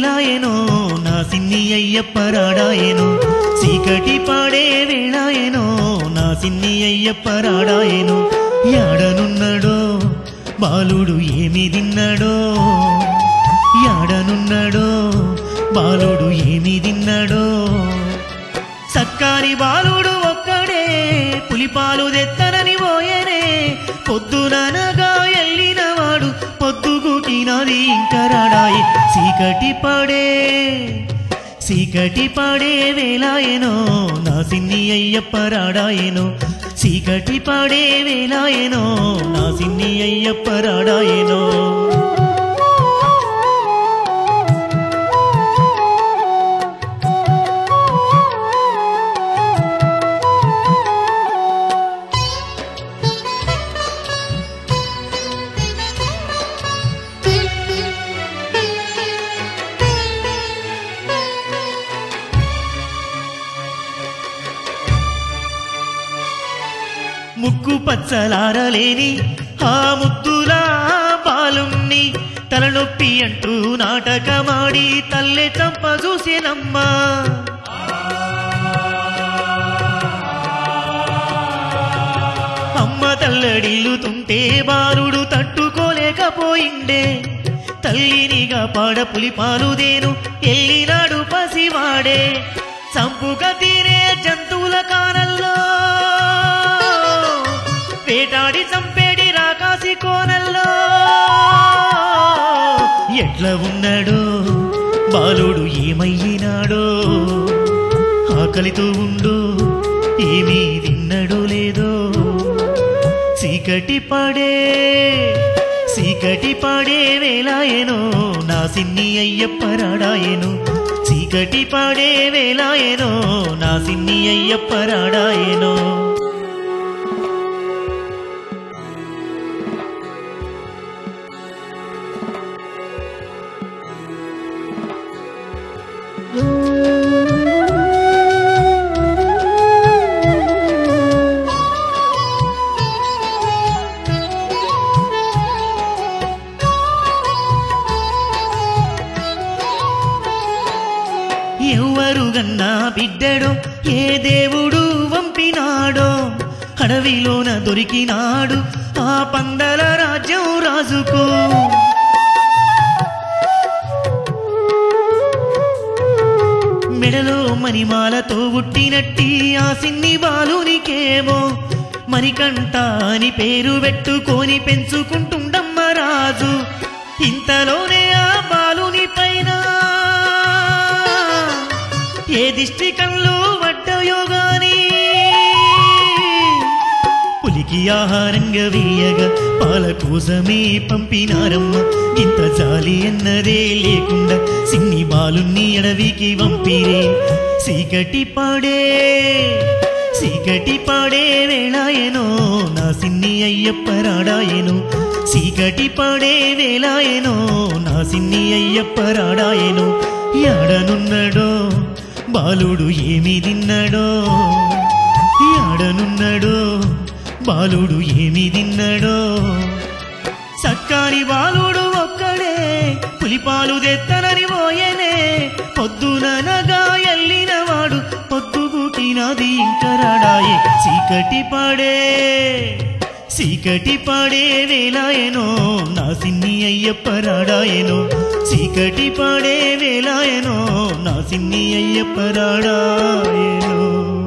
వేళాయనో నా సిన్ని అయ్యప్పరాడాయనో చీకటి పాడే వేళాయనో నా సిన్ని అయ్యప్పరాడాయనో యాడనున్నాడో బాలుడు ఏమి తిన్నాడో యాడనున్నాడో బాలుడు ఏమి తిన్నాడో సక్కాని బాలుడు ఒక్కడే పులిపాలు తెత్తనని పోయనే పొద్దుననగా ఎల్లినవాడు పొద్దుగుకినది ఇంకరాడాయి చీకటి పడే చీకటి పడే వేలాయనో నా సిన్ని అయ్యప్పరాడాయనో చీకటి పడే వేలాయనో నా సిన్ని అయ్యప్పరాడాయనో ముక్కు పచ్చలారలేని ఆ ముద్దులా బాలుణ్ణి తలనొప్పి అంటూ నాటకమాడి తల్లె చంప చూసేనమ్మా అమ్మ తల్లడిల్లుతుంటే బాలుడు తట్టుకోలేకపోయిండే తల్లినిగా పాడ పులిపాలుదేను ఎల్లినాడు పసివాడే చంపుక తీరే జంతువుల కానల్లో వేటాడి చంపేడి రాకాసి కోనల్లో ఎట్లా ఉన్నాడో బాలుడు ఏమయ్యినాడో ఆకలితో ఉండు ఏమీ తిన్నడో లేదో చీకటి పడే చీకటి పడే వేలాయనో నా సిన్ని అయ్యప్పరాడాయను చీకటి పడే వేలాయనో నా సిన్ని అయ్యప్పరాడాయనో ఎవరు గన్నా బిడ్డడో ఏ దేవుడు వంపినాడో అడవిలోన దొరికినాడు ఆ పందల రాజ్యం రాజుకు మెడలో మణిమాలతో పుట్టినట్టి ఆ సిన్ని బాలునికేమో మణికంఠ అని పేరు పెట్టుకొని పెంచుకుంటుండమ్మ రాజు ఇంతలోనే ఆ బాలుని పైన ఏ దిష్టి కళ్ళు పడ్డయో గాని పులికి ఆహారంగా వేయగా పాల కోసమే పంపినారమ్మ ఇంత జాలి అన్నదే లేకుండా సిన్ని బాలుని అడవికి పంపిరే చీకటి పాడే చీకటి పాడే వేళాయనో నా సిన్ని అయ్యప్పరాడాయను చీకటి పాడే వేళాయనో నా సిన్ని అయ్యప్పరాడాయను యాడనున్నాడో బాలుడు ఏమి తిన్నాడో యాడనున్నాడో బాలుడు ఏమి తిన్నాడో సక్కాని బాలుడు ఒక్కడే పులిపాలు తెత్తనని పోయనే పొద్దుననగా ఎల్లినవాడు పొద్దుగుకినది ఇంకరాడాయే చీకటి పడే చీకటి పడే వేలాయనో నా సిన్ని అయ్యప్పరాడాయనో చీకటి పడే వేలాయనో నా సిన్ని అయ్యప్పరాడాయనో